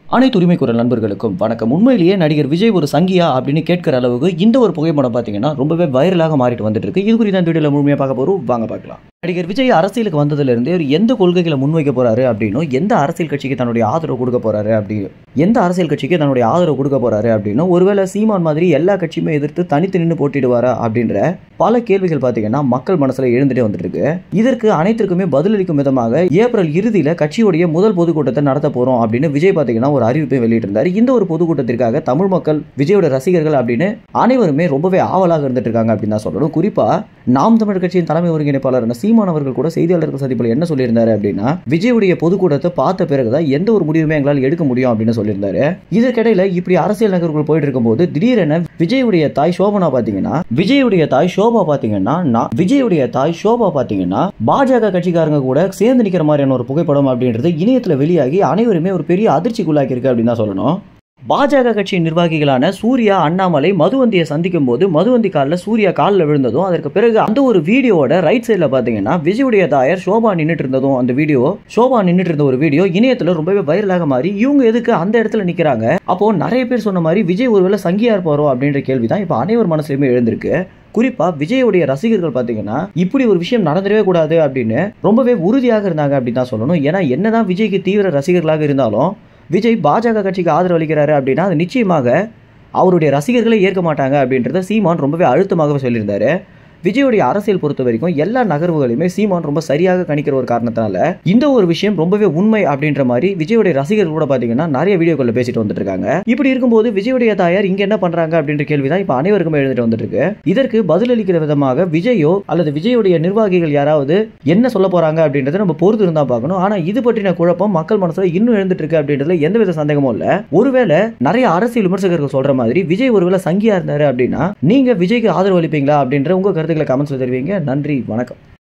அனைத்து உரிமை குரல் நண்பர்களுக்கும் வணக்கம் உண்மையிலேயே நடிகர் விஜய் ஒரு சங்கியா அப்படின்னு கேட்கிற அளவுக்கு இந்த ஒரு புகைப்படம் பார்த்தீங்கன்னா ரொம்பவே வைரலாக மாறிட்டு வந்துட்டு இருக்கு இது குறித்து அந்த வீடியோவில் முழுமையாக பார்க்க போறோம் வாங்க பார்க்கலாம் நடிகர் விஜய் அரசியலுக்கு வந்ததுலேருந்து அவர் எந்த கொள்கைகளை முன்வைக்க போறாரு அப்படின்னும் எந்த அரசியல் கட்சிக்கு தன்னுடைய ஆதரவு கொடுக்க போறாரு அப்படி எந்த அரசியல் கட்சிக்கு தன்னுடைய ஆதரவு கொடுக்க போறாரு அப்படின்னும் ஒருவேளை சீமான் மாதிரி எல்லா கட்சியுமே எதிர்த்து தனித்து நின்று போட்டிடுவாரா அப்படின்ற பல கேள்விகள் பார்த்தீங்கன்னா மக்கள் மனசுல எழுந்துட்டே வந்துட்டு இருக்கு இதற்கு அனைத்திற்குமே பதிலளிக்கும் விதமாக ஏப்ரல் இறுதியில கட்சியுடைய முதல் பொதுக்கூட்டத்தை நடத்த போறோம் அப்படின்னு விஜய் பார்த்தீங்கன்னா ஒரு அறிவிப்பை வெளியிட்டிருந்தார் இந்த ஒரு பொதுக்கூட்டத்திற்காக தமிழ் மக்கள் விஜயோட ரசிகர்கள் அப்படின்னு அனைவருமே ரொம்பவே ஆவலாக இருந்துட்டு இருக்காங்க அப்படின்னு தான் சொல்லணும் குறிப்பா நாம் தமிழர் கட்சியின் தலைமை ஒருங்கிணைப்பாளரான சீமான் அவர்கள் கூட செய்தியாளர்கள் சந்திப்பில் என்ன சொல்லியிருந்தாரு அப்படின்னா விஜயுடைய பொதுக்கூட்டத்தை பார்த்த பிறகுதான் எந்த ஒரு முடிவுமே எங்களால் எடுக்க முடியும் அப்படின்னு சொல்லியிருந்தாரு இதற்கிடையில இப்படி அரசியல் நகர்வுகள் போயிட்டு இருக்கும்போது திடீரென விஜயுடைய தாய் சோபனா பாத்தீங்கன்னா விஜயுடைய தாய் சோபா பாத்தீங்கன்னா நான் விஜயுடைய தாய் சோபா பாத்தீங்கன்னா பாஜக கட்சிக்காரங்க கூட சேர்ந்து நிக்கிற மாதிரியான ஒரு புகைப்படம் அப்படின்றது இணையத்துல வெளியாகி அனைவருமே ஒரு பெரிய அதிர்ச்சிக்குள்ளாக்கி இருக்கு அப்படின்னு தான் சொல்லணும் பாஜக கட்சியின் நிர்வாகிகளான சூர்யா அண்ணாமலை மதுவந்தியை சந்திக்கும் போது மதுவந்தி காலில் சூர்யா காலில் விழுந்ததும் அதற்கு பிறகு அந்த ஒரு வீடியோவோட ரைட் சைடில் பார்த்தீங்கன்னா விஜயுடைய தாயார் சோபா நின்றுட்டு இருந்ததும் அந்த வீடியோ சோபா நின்றுட்டு இருந்த ஒரு வீடியோ இணையத்தில் ரொம்பவே வைரலாக மாறி இவங்க எதுக்கு அந்த இடத்துல நிற்கிறாங்க அப்போ நிறைய பேர் சொன்ன மாதிரி விஜய் ஒருவேளை சங்கியா இருப்பாரோ அப்படின்ற கேள்வி தான் இப்போ அனைவர் மனசுலையுமே எழுந்திருக்கு குறிப்பா விஜயுடைய ரசிகர்கள் பார்த்தீங்கன்னா இப்படி ஒரு விஷயம் நடந்துடவே கூடாது அப்படின்னு ரொம்பவே உறுதியாக இருந்தாங்க அப்படின்னு தான் சொல்லணும் ஏன்னா என்னதான் விஜய்க்கு தீவிர ரசிகர்களாக இருந்தாலும் விஜய் பாஜக கட்சிக்கு ஆதரவு அளிக்கிறாரு அப்படின்னா அது நிச்சயமாக அவருடைய ரசிகர்களை ஏற்க மாட்டாங்க அப்படின்றத சீமான் ரொம்பவே அழுத்தமாகவே சொல்லியிருந்தாரு விஜயுடைய அரசியல் பொறுத்த வரைக்கும் எல்லா நகர்வுகளையுமே சீமான் ரொம்ப சரியாக கணிக்கிற ஒரு காரணத்தினால இந்த ஒரு விஷயம் ரொம்பவே உண்மை அப்படின்ற மாதிரி விஜயுடைய ரசிகர்கள் கூட பாத்தீங்கன்னா நிறைய வீடியோக்களில் பேசிட்டு வந்துட்டு இருக்காங்க இப்படி இருக்கும்போது விஜயுடைய தாயார் இங்க என்ன பண்றாங்க அப்படின்ற கேள்விதான் இப்ப அனைவருக்குமே எழுந்துட்டு வந்துட்டு இருக்கு இதற்கு பதிலளிக்கிற விதமாக விஜயோ அல்லது விஜயுடைய நிர்வாகிகள் யாராவது என்ன சொல்ல போறாங்க அப்படின்றத நம்ம பொறுத்து இருந்தா பார்க்கணும் ஆனா இது பற்றின குழப்பம் மக்கள் மனசுல இன்னும் எழுந்துட்டு இருக்கு அப்படின்றதுல எந்தவித சந்தேகமும் இல்ல ஒருவேளை நிறைய அரசியல் விமர்சகர்கள் சொல்ற மாதிரி விஜய் ஒருவேளை சங்கியா இருந்தாரு அப்படின்னா நீங்க விஜய்க்கு ஆதரவு அளிப்பீங்களா அப்படின்ற உங்க கருத்துக்களை கமெண்ட்ஸ்ல தெரிவிங்க நன்றி வணக்கம்